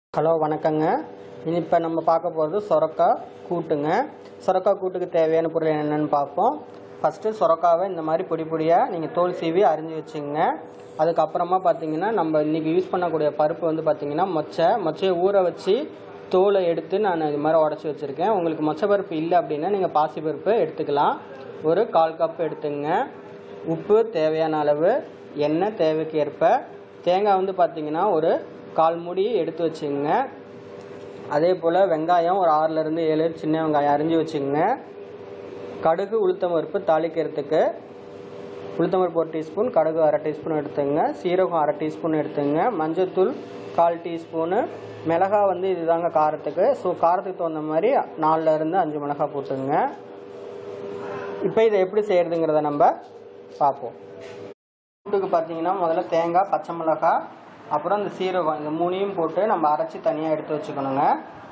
hello வணக்கங்க இனி இப்போ நம்ம பார்க்க போகிறது சொரக்காய் கூட்டுங்க சொரக்காய் கூட்டுக்கு தேவையான பொருள் என்னென்னு பார்ப்போம் ஃபஸ்ட்டு சொரக்காவை இந்த மாதிரி பொடி பொடியாக நீங்கள் தோல் சீவி அரிஞ்சு வச்சுங்க அதுக்கப்புறமா பார்த்தீங்கன்னா நம்ம இன்றைக்கி யூஸ் பண்ணக்கூடிய பருப்பு வந்து பார்த்தீங்கன்னா மொச்சை மொச்சையை ஊற வச்சு தோலை எடுத்து நான் இது மாதிரி உடச்சி வச்சுருக்கேன் உங்களுக்கு மொச்சை பருப்பு இல்லை அப்படின்னா நீங்கள் பாசி பருப்பு எடுத்துக்கலாம் ஒரு கால் கப் எடுத்துங்க உப்பு தேவையான அளவு எண்ணெய் தேவைக்கு ஏற்ப தேங்காய் வந்து பார்த்தீங்கன்னா ஒரு கால் மூடி எடுத்து வச்சுங்க அதே போல் வெங்காயம் ஒரு ஆறுலேருந்து ஏழு சின்ன வெங்காயம் அரிஞ்சு வச்சுங்க கடுகு உளுத்தம் பருப்பு தாளிக்கிறதுக்கு உளுத்தம் பருப்பு ஒரு டீஸ்பூன் கடுகு அரை டீஸ்பூன் எடுத்துங்க சீரகம் அரை டீஸ்பூன் எடுத்துங்க மஞ்சத்தூள் கால் டீஸ்பூனு மிளகா வந்து இதுதாங்க காரத்துக்கு ஸோ காரத்துக்கு தகுந்த மாதிரி நாலுல இருந்து அஞ்சு மிளகாய் போட்டுங்க இப்போ இதை எப்படி செய்யறதுங்கிறத நம்ம பார்ப்போம் கூட்டுக்கு பார்த்தீங்கன்னா முதல்ல தேங்காய் பச்சை மிளகாய் அப்புறம் இந்த சீரகம் இந்த மூணையும் போட்டு நம்ம அரைச்சி தனியாக எடுத்து வச்சுக்கணுங்க